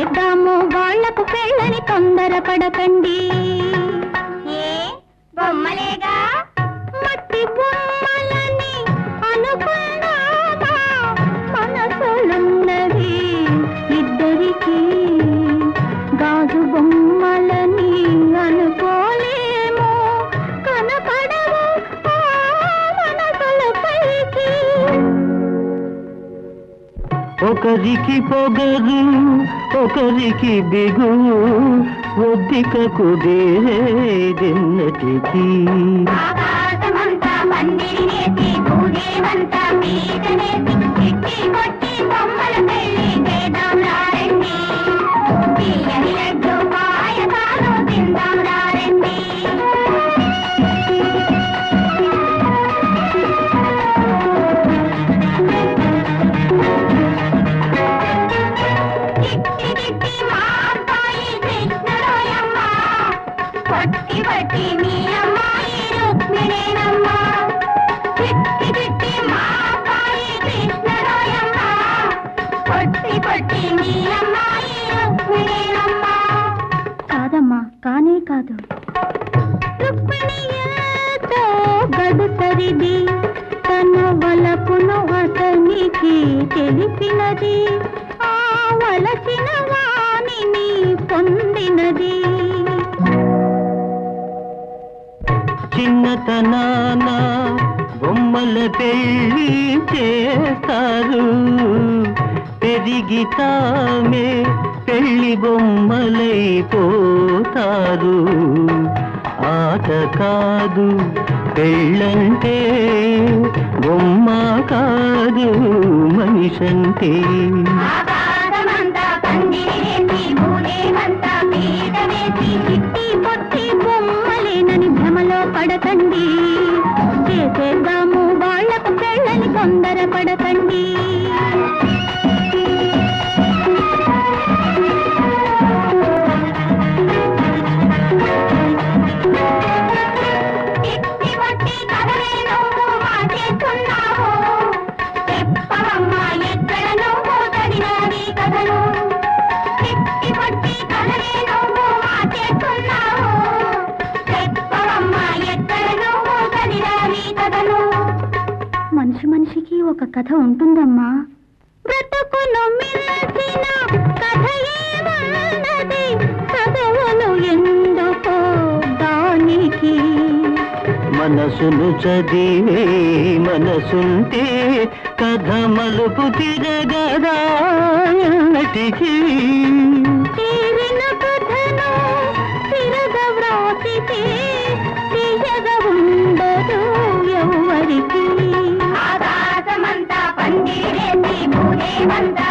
చేసేద్దాము వాళ్లకు పెళ్ళని తొందరపడకండి ఏ బొమ్మలేగా మట్టి బొమ్మలని అనుకున్నామా మనసులున్నది ఇద్దరికి గాజు బొమ్మలని అనుకోలేము కనపడవు ఆ మనసుల పైకి ఒకరికి పొగరు ఒకరికి బిగువు ఒద్దిక కుదేన్నటికి ఆకాశమంతా పందిరినేసి భూదేవంతా పీటనేసి చిట్టి కొట్టి బొమ్మల పెళ్లి చేద్దాం రండి తీయని లడ్డు పాయసాలు తిందాం రండి చిట్టి చిట్టి మా అబ్బాయి కృష్ణరాయమ్మ పట్టి పట్టి మీ అమ్మాయి రుక్మిణేనమ్మ చిట్టి చిట్టి మా అబ్బాయి కృష్ణరాయమ్మ పట్టి పట్టి మీ అమ్మాయి రుక్మిణేనమ్మ కాదమ్మా కానే కాదు రుక్మిణి ఎంతో గడుసరిది తన వలపును అతనికి తెలిపినది ఆ వలసిన వాణిని పొందినది చిన్నతనాన బొమ్మల పెళ్లి చేస్తారు పెరిగి తామే పెళ్లి బొమ్మలైపోతారు ఆట కాదు పెళ్ళంటే బొమ్మ కాదు మనిషంటే ఆకాశమంతా పందిరేసి భూదేవంతా పీట వేసి చిట్టి పొట్టి బొమ్మలేనని భ్రమలో పడకండి చేసేద్దాము వాళ్లకు పెళ్ళని తొందర పడకండి చిట్టి పట్టి కథలే నువ్వు మార్చేస్తున్నావు చెప్పవమ్మా ఎక్కడ నువ్వు చదివినది కథలు చిట్టి పట్టి కథలే నువ్వు మార్చేస్తున్నావు చెప్పవమ్మా ఎక్కడ నువ్వు చదివినది కథలు మనిషి మనిషికి ఒక కథ ఉంటుందమ్మా బ్రతుకును మిల్చిన కథ ఏమన్నది చదువులు ఎందుకో దానికి మనసును చదివే మనసుంటే కథ మలుపు తిరగదా ఎన్నటికీ తీరిన కథను తిరగ వ్రాసితే తీయగ ఉండదు ఎవరికి ఆకాశమంతా పందిరేసి భూదేవంతా